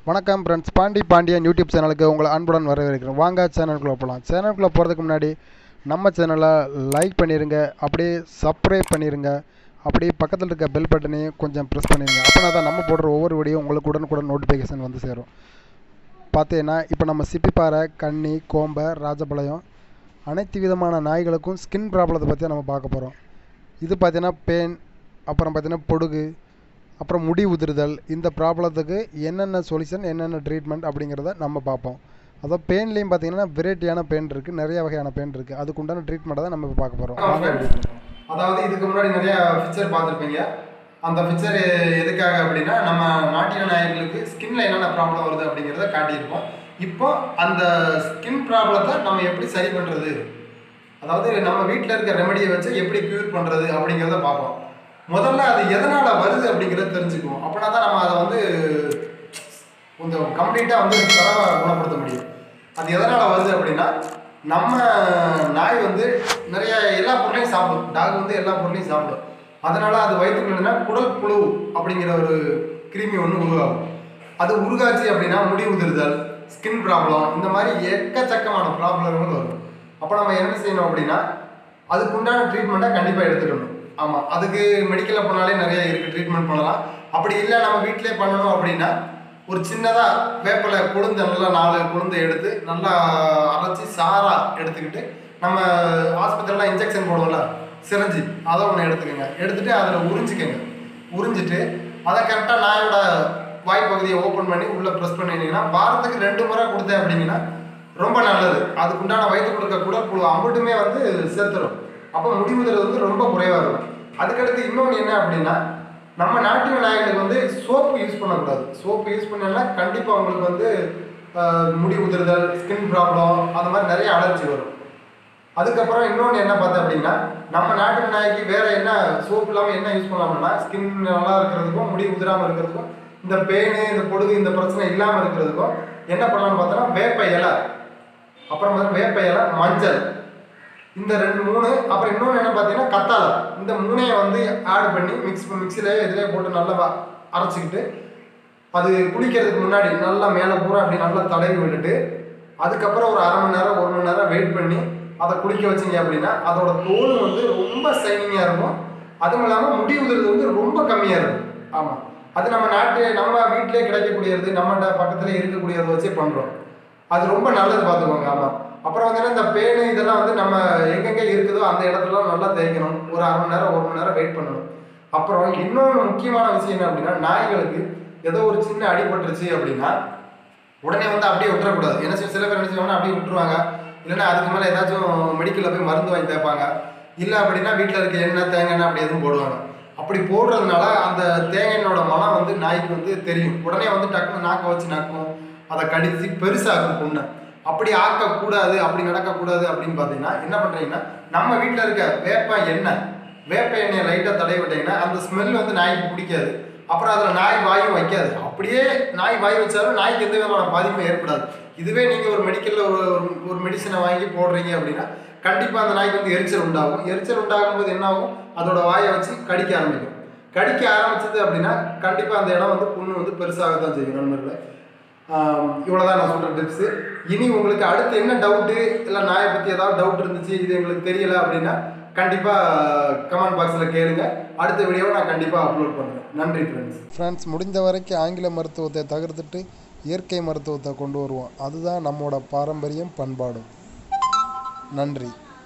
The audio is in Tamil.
வணக்கம் ஃப்ரெண்ட்ஸ் பாண்டி பாண்டியன் யூடியூப் சேனலுக்கு உங்களை அன்புடன் வரவேற்கிறேன் வாங்க சேனலுக்குள்ளே போகலாம் சேனலுக்குள்ளே போகிறதுக்கு முன்னாடி நம்ம சேனலை லைக் பண்ணிடுங்க அப்படியே சப்ஸ்கிரைப் பண்ணிடுங்க அப்படியே பக்கத்தில் இருக்க பெல் பட்டனையும் கொஞ்சம் ப்ரெஸ் பண்ணிடுங்க அப்போனா தான் நம்ம போடுற ஒவ்வொரு வீடியோ உங்களுக்கு உடனுக்குடன் நோட்டிஃபிகேஷன் வந்து சேரும் பார்த்தீங்கன்னா இப்போ நம்ம சிப்பிப்பாறை கன்னி கோம்பை ராஜபாளையம் அனைத்து விதமான நாய்களுக்கும் ஸ்கின் ப்ராப்ளத்தை பற்றி நம்ம பார்க்க போகிறோம் இது பார்த்தீங்கன்னா பேன் அப்புறம் பார்த்தீங்கன்னா பொடுகு அப்புறம் முடி உதிர்தல் இந்த ப்ராப்ளத்துக்கு என்னென்ன சொல்யூஷன் என்னென்ன ட்ரீட்மெண்ட் அப்படிங்கிறத நம்ம பார்ப்போம் அதாவது பெயின்லேயும் பார்த்தீங்கன்னா வெரைட்டியான பெயின் இருக்குது நிறைய வகையான பெயின் இருக்குது அதுக்கு உண்டான ட்ரீட்மெண்ட்டை தான் நம்ம இப்போ பார்க்க போகிறோம் வாங்க video பார்க்கலாம். அதாவது இதுக்கு முன்னாடி நிறைய பிக்சர் பார்த்துருப்பீங்க அந்த பிக்சர் எதுக்காக அப்படின்னா நம்ம நாட்டின நாயர்களுக்கு ஸ்கின்ல என்னென்ன ப்ராப்ளம் வருது அப்படிங்கிறத காட்டியிருப்போம் இப்போ அந்த ஸ்கின் ப்ராப்ளத்தை நம்ம எப்படி சரி பண்ணுறது அதாவது நம்ம வீட்டில் இருக்க ரெமெடியை வச்சு எப்படி க்யூர் பண்ணுறது அப்படிங்கிறத பார்ப்போம் முதல்ல அது எதனால் வருது அப்படிங்கிறத தெரிஞ்சுக்குவோம் அப்படின்னா தான் நம்ம அதை வந்து கொஞ்சம் கம்ப்ளீட்டாக வந்து தரவாக குணப்படுத்த முடியும் அது எதனால் வருது அப்படின்னா நம்ம நாய் வந்து நிறைய எல்லா பொருளையும் சாப்பிடும் டாக் வந்து எல்லா பொருளையும் சாப்பிடும் அதனால அது வயிற்றுக்குள்ளா குடல் புழு அப்படிங்கிற ஒரு கிருமி ஒன்று உருவாகும் அது உருகாச்சு அப்படின்னா முடி உதிர்தல் ஸ்கின் ப்ராப்ளம் இந்த மாதிரி எக்கச்சக்கமான ப்ராப்ளங்கள் வரும் அப்போ நம்ம என்ன செய்யணும் அப்படின்னா அதுக்குண்டான ட்ரீட்மெண்ட்டை கண்டிப்பாக எடுத்துக்கணும் ஆமாம் அதுக்கு மெடிக்கலில் போனாலே நிறைய இருக்குது ட்ரீட்மெண்ட் பண்ணலாம் அப்படி இல்லை நம்ம வீட்டிலே பண்ணணும் அப்படின்னா ஒரு சின்னதாக வேப்பிலை கொழுந்த நல்லா நாலு கொழுந்தை எடுத்து நல்லா அரைச்சி சாரா எடுத்துக்கிட்டு நம்ம ஆஸ்பத்திரிலாம் இன்ஜெக்ஷன் போடுவோம்ல சிரஞ்சி அதை ஒன்று எடுத்துக்கோங்க எடுத்துட்டு அதில் உறிஞ்சிக்கோங்க உறிஞ்சிட்டு அதை கரெக்டாக நாயோட வாய்ப்பகுதியை ஓப்பன் பண்ணி உள்ளே ப்ரெஸ் பண்ணிட்டீங்கன்னா வாரத்துக்கு ரெண்டு முறை கொடுத்தேன் அப்படிங்கன்னா ரொம்ப நல்லது அதுக்குண்டான வயிற்றுக்குள்ள இருக்க குடற்புழு அம்பட்டுமே வந்து சேர்த்துரும் அப்போ முடிவுதல் வந்து ரொம்ப குறைவாக இருக்கும் அதுக்கடுத்து இன்னொன்று என்ன அப்படின்னா நம்ம நாட்டு நாய்களுக்கு வந்து சோப்பு யூஸ் பண்ணக்கூடாது சோப்பு யூஸ் பண்ணலன்னா கண்டிப்பாக உங்களுக்கு வந்து ஆஹ், முடி உதிர்தல் ஸ்கின் ப்ராப்ளம் அந்த மாதிரி நிறைய அலர்ஜி வரும் அதுக்கப்புறம் இன்னொன்று என்ன பார்த்தேன் அப்படின்னா நம்ம நாட்டு நாய்க்கு வேற என்ன சோப் இல்லாமல் என்ன யூஸ் பண்ணலாம்னா ஸ்கின் நல்லா இருக்கிறதுக்கும் முடி உதிராமல் இருக்கிறதுக்கும் இந்த பேனு இந்த பொடுகு இந்த பிரச்சனை இல்லாமல் இருக்கிறதுக்கும் என்ன பண்ணலாம்னு பார்த்தோன்னா வேப்ப இலை அப்புறம் வந்து வேப்ப இலை மஞ்சள் இந்த ரெண்டு மூணு அப்புறம் இன்னொன்று என்ன பார்த்தீங்கன்னா கத்தாழை இந்த மூணையை வந்து ஆட் பண்ணி மிக்ஸ் மிக்சிலே இதிலே போட்டு நல்லா வ- அரைச்சிக்கிட்டு அது குளிக்கிறதுக்கு முன்னாடி நல்லா மேலே பூரா அப்படி நல்லா தடவி விட்டுட்டு அதுக்கப்புறம் ஒரு அரை மணி நேரம் ஒரு மணி நேரம் வெயிட் பண்ணி அதை குளிக்க வச்சீங்க அப்படின்னா அதோட தோல் வந்து ரொம்ப ஷைனிங்காக இருக்கும் அதுவும் இல்லாமல் முடி உதிர்றது வந்து ரொம்ப கம்மியாக இருக்கும் ஆமாம் அது நம்ம நாட்டு நம்ம வீட்டிலே கிடைக்கக்கூடியது நம்மகிட்ட பக்கத்தில் இருக்கக்கூடியதை வச்சே பண்ணுறோம் அது ரொம்ப நல்லது பார்த்துக்கோங்க ஆமாம் அப்புறம் வந்து இந்த பேனு இதெல்லாம் வந்து நம்ம எங்கெங்கே இருக்குதோ அந்த இடத்துலலாம் நல்லா தேய்க்கணும் ஒரு அரை மணி நேரம் ஒரு மணி நேரம் வெயிட் பண்ணணும் அப்புறம் இன்னொரு முக்கியமான விஷயம் என்ன அப்படின்னா நாய்களுக்கு ஏதோ ஒரு சின்ன அடிபட்டுருச்சு அப்படின்னா உடனே வந்து அப்படியே விட்டுறக்கூடாது என்ன செய்ய- சில பேர் என்ன செய்வாங்கன்னா அப்படியே விட்டுருவாங்க இல்லைன்னா அதுக்கு மேலே ஏதாச்சும் மெடிக்கலில் போய் மருந்து வாங்கி தேய்ப்பாங்க இல்லை அப்படின்னா வீட்டில் இருக்க எண்ணெய் தேங்காய் எண்ணெய் அப்படி எதுவும் போடுவாங்க அப்படி போடுறதுனால அந்த தேங்காய் எண்ணெயோட மனம் வந்து நாய்க்கு வந்து தெரியும் உடனே வந்து டக்குன்னு நாக்கை வச்சு நக்கும் அதை கடிச்சு பெருசாகும் புண்ணை அப்படி ஆக்கக்கூடாது அப்படி நடக்கக்கூடாது அப்படின்னு பார்த்தீங்கன்னா என்ன பண்ணுறீங்கன்னா நம்ம வீட்டில் இருக்க வேப்ப எண்ணெய் வேப்ப எண்ணெயை லைட்டாக தடவி விட்டீங்கன்னா அந்த ஸ்மெல் வந்து நாய்க்கு பிடிக்காது அப்புறம் அதில் நாய் வாயும் வைக்காது அப்படியே நாய் வாய் வச்சாலும் நாய்க்கு எந்த விதமான பாதிப்பும் ஏற்படாது இதுவே நீங்கள் ஒரு மெடிக்கலில் ஒரு ஒரு- ஒரு மெடிசனை வாங்கி போடுறீங்க அப்படின்னா கண்டிப்பாக அந்த நாய்க்கு வந்து எரிச்சல் உண்டாகும் எரிச்சல் உண்டாகும் போது என்ன ஆகும் அதோட வாயை வச்சு கடிக்க ஆரம்பிக்கும் கடிக்க ஆரம்பிச்சது அப்படின்னா கண்டிப்பாக அந்த இடம் வந்து புண்ணு வந்து பெருசாக தான் செய்யும் நண்பர்களே இவ்வளோதான் நான் சொல்கிற டிப்ஸு இனி உங்களுக்கு அடுத்து என்ன டவுட்டு இல்லை நாயை பற்றி ஏதாவது டவுட் இருந்துச்சு இது எங்களுக்கு தெரியல அப்படின்னா கண்டிப்பாக கமெண்ட் பாக்ஸில் கேளுங்க அடுத்த வீடியோவை நான் கண்டிப்பாக அப்லோட் பண்ணுறேன் நன்றி ஃப்ரெண்ட்ஸ் ஃப்ரெண்ட்ஸ் முடிந்த வரைக்கும் ஆங்கில மருத்துவத்தை தவிர்த்துட்டு இயற்கை மருத்துவத்தை கொண்டு வருவோம் அதுதான் நம்மோட பாரம்பரியம் பண்பாடும் நன்றி